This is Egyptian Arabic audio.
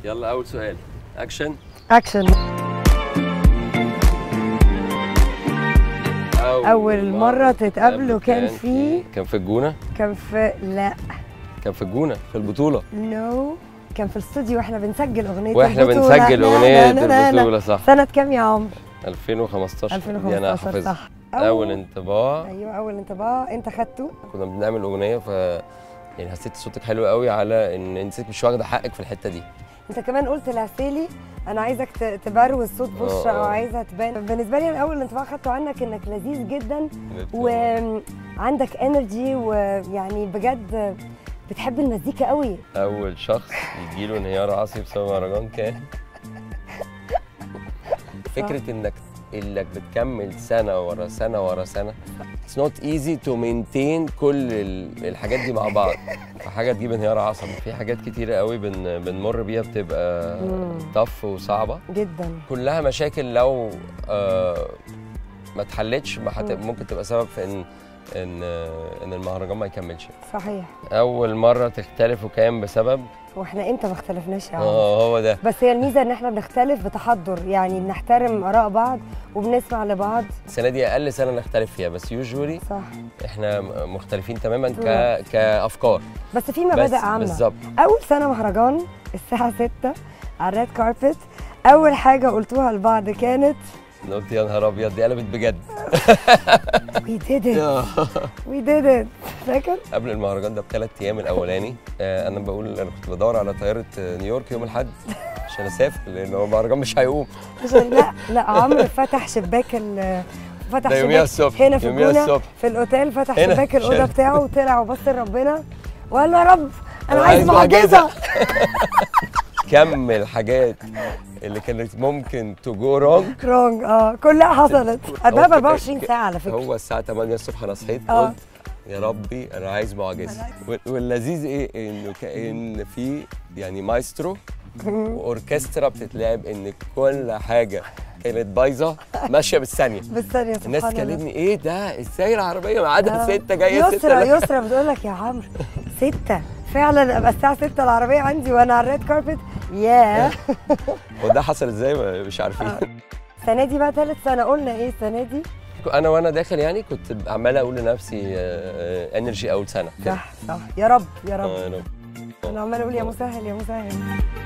يلا اول سؤال اكشن اكشن أول مرة تتقابلوا كان في- كان في الجونه كان في لا كان في الجونه في البطوله نو كان في الاستوديو واحنا بنسجل اغنيه واحنا البطولة. بنسجل لا، اغنيه لا، لا، لا. البطوله صح سنه كام يا عمرو 2015 دي انا 2015 حافظها صح اول انطباع ايوه اول انطباع انت خدته كنا بنعمل اغنيه ف يعني حسيت صوتك حلو قوي على ان انت مش واخده حقك في الحته دي انت كمان قلت لعسيلي انا عايزك ت- تبروز صوت بشرى آه، او آه. عايزها تبان بالنسبه لي انا اول انطباع خدته عنك انك لذيذ جدا وعندك انرجي ويعني بجد بتحب المزيكا قوي اول شخص يجي له انهيار عصبي بسبب مهرجان كان فكره انك انك بتكمل سنه ورا سنه ورا سنه اتس نوت ايزي تو مينتين كل ال- الحاجات دي مع بعض فحاجه تجيب انهيار عصبي في حاجات كتيره قوي بن بنمر بيها بتبقى مم. طف وصعبه جدا كلها مشاكل لو آه ما اتحلتش ما حت- مم. ممكن تبقى سبب في ان ان آه، ان المهرجان ما يكملش صحيح اول مره تختلفوا كان بسبب واحنا امتى ما اختلفناش يا عمرو اه هو ده بس هي الميزه ان احنا بنختلف بتحضر يعني بنحترم اراء بعض وبنسمع لبعض السنه دي اقل سنه نختلف فيها بس يوجوالي صح احنا م- مختلفين تماما ك... مم. كافكار بس في بس مبادئ عامه بالظبط اول سنه مهرجان الساعه 6 على الريد كاربت اول حاجه قلتوها لبعض كانت أنا قلت يا نهار ابيض دي قلبت بجد وي ديد ات وي ديد ات فاكر قبل المهرجان ده بثلاث ايام الاولاني آه انا بقول انا كنت بدور على طياره آه، نيويورك يوم الاحد عشان اسافر لان هو المهرجان مش هيقوم عشان لا لا عمرو فتح شباك ال فتح ده يوميها شباك الصبح هنا في يوميها الجونه الصبح في الاوتيل فتح هنا. شباك الاوضه عشان- بتاعه وطلع وبص لربنا وقال له يا رب انا أنا عايز عايز معجزه معجزة. كم الحاجات اللي كانت ممكن تو جو رونج رونج اه كلها حصلت قبلها ب 24 ساعه على فكره هو الساعه 8 الصبح انا صحيت آه. قلت يا ربي انا عايز معجزه وال- واللذيذ ايه انه كان في يعني مايسترو واوركسترا بتتلعب ان كل حاجه كانت بايظه ماشيه بالثانيه بالثانيه سبحان الناس الله. تكلمني ايه ده ازاي العربيه ميعادها آه. 6 جايه 6 يسرا يسرا بتقول لك يا عمرو ستة فعلا ابقى الساعة 6 العربية عندي وانا على الريد كاربت ياه وده حصل ازاي ما- مش عارفين السنة دي بقى ثالث سنة قلنا ايه السنة دي؟ انا وانا داخل يعني كنت عمال اقول لنفسي انرجي اول سنه كده. صح صح يا رب يا آه، رب يا رب انا عمالة اقول يا مسهل يا مسهل